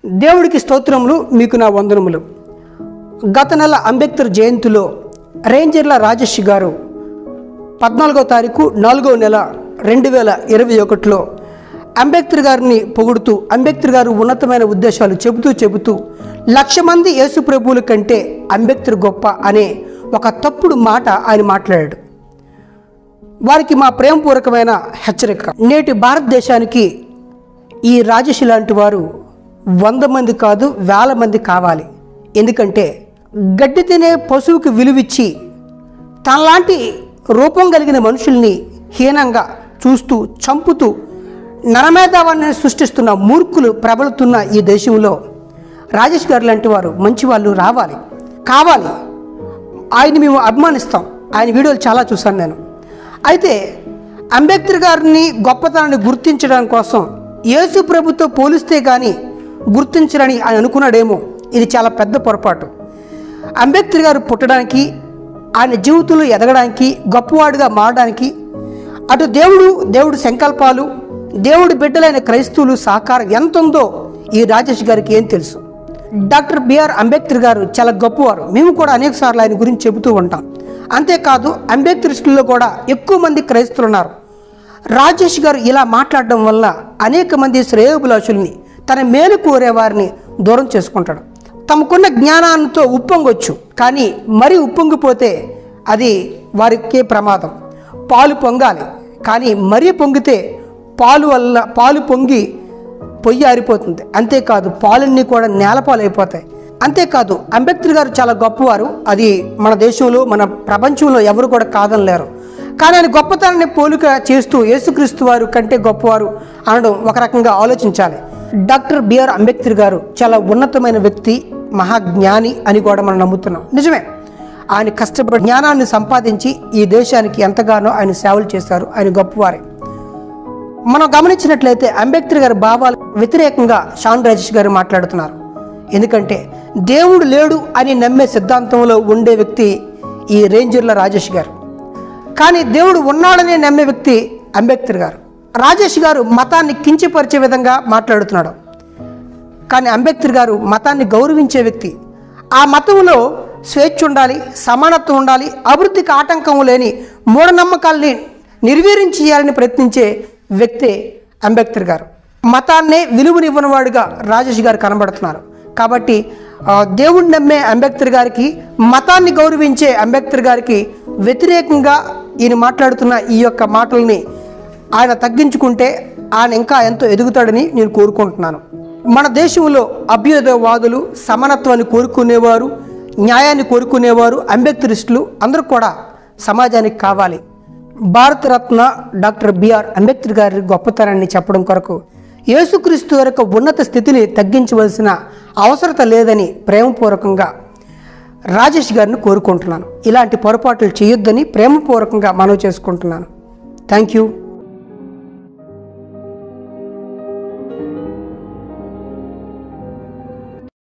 దేవుడికి స్తోత్రములు మీకు నా వందనములు గత నెల అంబేద్కర్ జయంతిలో రేంజర్ల రాజేష్ గారు పద్నాలుగో తారీఖు నాలుగో నెల రెండు వేల ఇరవై ఒకటిలో అంబేద్కర్ గారిని పొగుడుతూ అంబేద్కర్ గారు ఉన్నతమైన ఉద్దేశాలు చెబుతూ చెబుతూ లక్ష మంది యేసు ప్రభువుల కంటే అంబేద్కర్ గొప్ప అనే ఒక తప్పుడు మాట ఆయన మాట్లాడాడు వారికి మా ప్రేమపూర్వకమైన హెచ్చరిక నేటి భారతదేశానికి ఈ రాజేష్ లాంటి వారు వంద మంది కాదు వేల మంది కావాలి ఎందుకంటే గడ్డి తినే పశువుకి విలువిచ్చి తనలాంటి రూపం కలిగిన మనుషుల్ని హీనంగా చూస్తూ చంపుతూ నరమేధావాన్ని సృష్టిస్తున్న మూర్ఖులు ప్రబలుతున్న ఈ దేశంలో రాజేష్ గారు లాంటి వారు మంచి వాళ్ళు రావాలి కావాలి ఆయన మేము అభిమానిస్తాం ఆయన వీడియోలు చాలా చూశాను నేను అయితే అంబేద్కర్ గారిని గొప్పతనాన్ని గుర్తించడం కోసం యేసు ప్రభుతో పోలిస్తే కానీ గుర్తించరని ఆయన అనుకున్నాడేమో ఇది చాలా పెద్ద పొరపాటు అంబేద్కర్ గారు పుట్టడానికి ఆయన జీవితంలో ఎదగడానికి గొప్పవాడిగా మారడానికి అటు దేవుడు దేవుడి సంకల్పాలు దేవుడి బిడ్డలైన క్రైస్తవులు సహకారం ఎంత ఉందో ఈ రాజేష్ గారికి ఏం తెలుసు డాక్టర్ బిఆర్ అంబేద్కర్ గారు చాలా గొప్పవారు మేము కూడా అనేక సార్లు ఆయన గురించి చెబుతూ ఉంటాం అంతేకాదు అంబేద్కరిస్టుల్లో కూడా ఎక్కువ మంది క్రైస్తవులు ఉన్నారు రాజేష్ గారు ఇలా మాట్లాడడం వల్ల అనేక మంది శ్రేయోభిలాషుల్ని తన మేలు కోరే వారిని దూరం చేసుకుంటాడు తమకున్న జ్ఞానంతో ఉప్పొంగొచ్చు కానీ మరీ ఉప్పొంగిపోతే అది వారికే ప్రమాదం పాలు పొంగాలి కానీ మరీ పొంగితే పాలు వల్ల పాలు పొంగి పొయ్యి ఆరిపోతుంది అంతేకాదు పాలన్నీ కూడా నేలపాలు అయిపోతాయి అంతేకాదు అంబేద్కర్ గారు చాలా గొప్పవారు అది మన దేశంలో మన ప్రపంచంలో ఎవరు కూడా కాదనలేరు కానీ ఆయన గొప్పతనాన్ని పోలిక చేస్తూ యేసుక్రీస్తు వారు కంటే గొప్పవారు అనడం ఒక రకంగా ఆలోచించాలి డాక్టర్ బిఆర్ అంబేద్కర్ గారు చాలా ఉన్నతమైన వ్యక్తి మహాజ్ఞాని అని కూడా మనం నమ్ముతున్నాం నిజమే ఆయన కష్టపడి జ్ఞానాన్ని సంపాదించి ఈ దేశానికి ఎంతగానో ఆయన సేవలు చేశారు ఆయన గొప్పవారే మనం గమనించినట్లయితే అంబేద్కర్ గారి భావాలు వ్యతిరేకంగా షాన్ రాజేష్ గారు మాట్లాడుతున్నారు ఎందుకంటే దేవుడు లేడు అని నమ్మే సిద్ధాంతంలో ఉండే వ్యక్తి ఈ రేంజర్ల రాజేష్ గారు కానీ దేవుడు ఉన్నాడని నమ్మే వ్యక్తి అంబేద్కర్ గారు రాజేష్ గారు మతాన్ని కించపరిచే విధంగా మాట్లాడుతున్నాడు కానీ అంబేద్కర్ గారు మతాన్ని గౌరవించే వ్యక్తి ఆ మతంలో స్వేచ్ఛ ఉండాలి సమానత్వం ఉండాలి అభివృద్ధికి ఆటంకం లేని మూఢనమ్మకాల్ని నిర్వీర్యం చేయాలని ప్రయత్నించే వ్యక్తే అంబేద్కర్ గారు మతాన్నే విలువనివ్వనివాడుగా రాజేష్ గారు కనబడుతున్నారు కాబట్టి ఆ, దేవుడిని నమ్మే అంబేద్కర్ గారికి మతాన్ని గౌరవించే అంబేద్కర్ గారికి వ్యతిరేకంగా ఈయన మాట్లాడుతున్న ఈ యొక్క మాటల్ని ఆయన తగ్గించుకుంటే ఆయన ఇంకా ఎంతో ఎదుగుతాడని నేను కోరుకుంటున్నాను మన దేశంలో అభ్యుదయవాదులు సమానత్వాన్ని కోరుకునేవారు న్యాయాన్ని కోరుకునేవారు అంబేద్కరిస్టులు అందరూ కూడా సమాజానికి కావాలి భారతరత్న డాక్టర్ బిఆర్ అంబేద్కర్ గారి గొప్పతనాన్ని చెప్పడం కొరకు యేసుక్రీస్తు యొక్క ఉన్నత స్థితిని తగ్గించవలసిన అవసరత లేదని ప్రేమపూర్వకంగా రాజేష్ గారిని కోరుకుంటున్నాను ఇలాంటి పొరపాట్లు చేయొద్దని ప్రేమపూర్వకంగా మనవి చేసుకుంటున్నాను థ్యాంక్ యూ